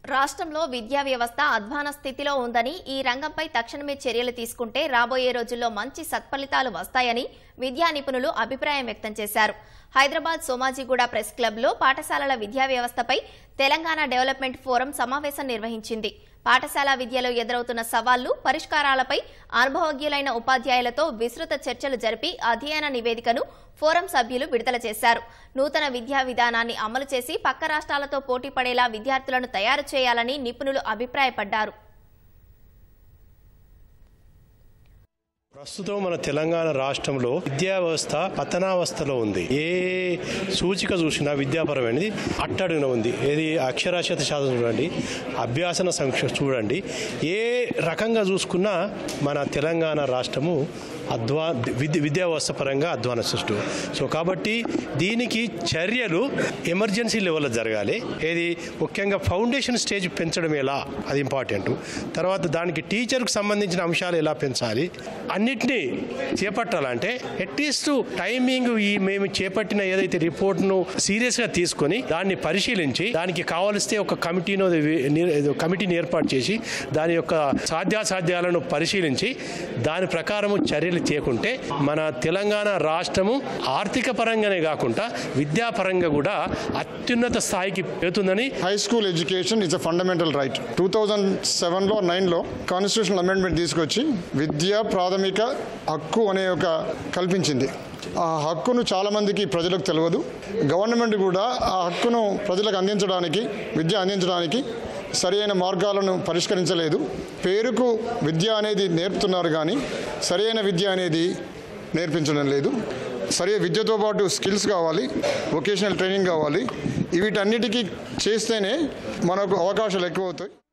రాష్ట్రంలో విద్యా వ్యవస్థ అధ్వాన స్థితిలో ఉందని ఈ రంగంపై తక్షణమే చర్యలు తీసుకుంటే రాబోయే రోజుల్లో మంచి సత్ఫలితాలు వస్తాయని విద్యా నిపుణులు అభిప్రాయం వ్యక్తం చేశారు హైదరాబాద్ సోమాజిగూడ ప్రెస్ క్లబ్లో పాఠశాలల విద్యా వ్యవస్థపై తెలంగాణ డెవలప్మెంట్ ఫోరం సమావేశం నిర్వహించింది పాఠశాల విద్యలో ఎదురవుతున్న సవాళ్లు పరిష్కారాలపై అనుభవజ్ఞులైన ఉపాధ్యాయులతో విస్తృత చర్చలు జరిపి అధ్యయన నివేదికను ఫోరం సభ్యులు విడుదల చేశారు నూతన విద్యా విధానాన్ని అమలు చేసి పక్క రాష్ట్రాలతో పోటీ పడేలా విద్యార్థులను తయారు చేయాలని నిపుణులు అభిప్రాయపడ్డారు ప్రస్తుతం మన తెలంగాణ రాష్ట్రంలో విద్యా వ్యవస్థ పతనావస్థలో ఉంది ఏ సూచిక చూసినా విద్యాపరమైనది అట్టడుగున ఉంది ఏది అక్షరాస్యత శాతం చూడండి అభ్యాసన సంక్ష చూడండి ఏ రకంగా చూసుకున్నా మన తెలంగాణ రాష్ట్రము అధ్వా విద్య విద్యా వ్యవస్థ పరంగా అధ్వాన సృష్టి సో కాబట్టి దీనికి చర్యలు ఎమర్జెన్సీ లెవెల్లో జరగాలి ఏది ముఖ్యంగా ఫౌండేషన్ స్టేజ్ పెంచడం ఎలా అది ఇంపార్టెంట్ తర్వాత దానికి టీచర్కి సంబంధించిన అంశాలు ఎలా పెంచాలి అన్నిటినీ చేపట్టాలంటే అట్లీస్ట్ టైమింగ్ ఈ మేము చేపట్టిన ఏదైతే రిపోర్ట్ను సీరియస్గా తీసుకొని దాన్ని పరిశీలించి దానికి కావలిస్తే ఒక కమిటీను కమిటీని ఏర్పాటు చేసి దాని యొక్క సాధ్యాసాధ్యాలను పరిశీలించి దాని ప్రకారము చర్యలు చేయకుంటే మన తెలంగాణ రాష్ట్రము ఆర్థిక పరంగానే కాకుండా విద్యాపరంగా కూడా అత్యున్నత స్థాయికి పెడుతుందని high school education is a fundamental right two thousand సెవెన్లో నైన్లో కాన్స్టిట్యూషనల్ అమెండ్మెంట్ తీసుకొచ్చి విద్య ప్రాథమిక హక్కు అనే ఒక కల్పించింది ఆ హక్కును చాలామందికి ప్రజలకు తెలియదు గవర్నమెంట్ కూడా ఆ హక్కును ప్రజలకు అందించడానికి విద్య అందించడానికి సరైన మార్గాలను పరిష్కరించలేదు పేరుకు విద్య అనేది నేర్పుతున్నారు కానీ సరైన విద్య అనేది నేర్పించడం లేదు సరే విద్యతో పాటు స్కిల్స్ కావాలి వొకేషనల్ ట్రైనింగ్ కావాలి వీటన్నిటికీ చేస్తేనే మనకు అవకాశాలు ఎక్కువ అవుతాయి